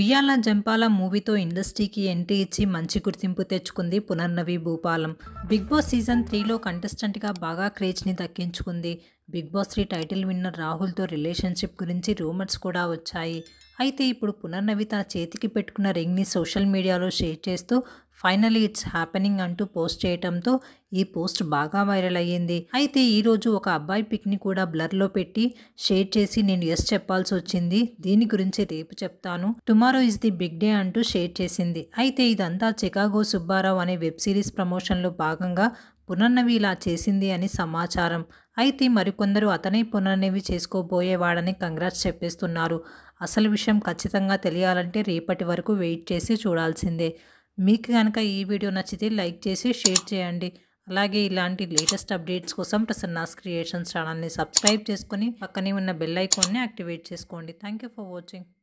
ఉయ్యాల జంపాల మూవీతో ఇండస్ట్రీకి ఎంట్రీ ఇచ్చి మంచి గుర్తింపు తెచ్చుకుంది Punarnavi Bhupalam Bigg Boss season త్రీలో కంటెస్టెంట్గా బాగా క్రేజ్ని దక్కించుకుంది Bigg Boss three title winner రాహుల్తో రిలేషన్షిప్ గురించి రూమర్స్ కూడా వచ్చాయి అయితే ఇప్పుడు పునర్నవి తన చేతికి పెట్టుకున్న రింగ్ని సోషల్ మీడియాలో షేర్ చేస్తూ ఫైనలీ ఇట్స్ హ్యాపెనింగ్ అంటూ పోస్ట్ చేయడంతో ఈ పోస్ట్ బాగా వైరల్ అయ్యింది అయితే ఈరోజు ఒక అబ్బాయి పిక్ని కూడా బ్లర్లో పెట్టి షేర్ చేసి నేను ఎస్ చెప్పాల్సి వచ్చింది దీని గురించి రేపు చెప్తాను tomorrow is the big day అంటూ షేర్ చేసింది అయితే ఇదంతా చికాగో సుబ్బారావు అనే వెబ్ సిరీస్ ప్రమోషన్లో భాగంగా పునర్నవి ఇలా చేసింది అని సమాచారం అయితే మరికొందరు అతనే పునర్నవి చేసుకోబోయేవాడని కంగ్రాట్స్ చెప్పేస్తున్నారు అసలు విషయం ఖచ్చితంగా తెలియాలంటే రేపటి వరకు వెయిట్ చేసి చూడాల్సిందే మీకు కనుక ఈ వీడియో నచ్చితే లైక్ చేసి షేర్ చేయండి అలాగే ఇలాంటి లేటెస్ట్ అప్డేట్స్ కోసం ప్రసన్నాస్ క్రియేషన్స్ ఛానల్ని సబ్స్క్రైబ్ చేసుకొని పక్కనే ఉన్న బెల్ ఐకాన్ని యాక్టివేట్ చేసుకోండి థ్యాంక్ యూ ఫర్ వాచింగ్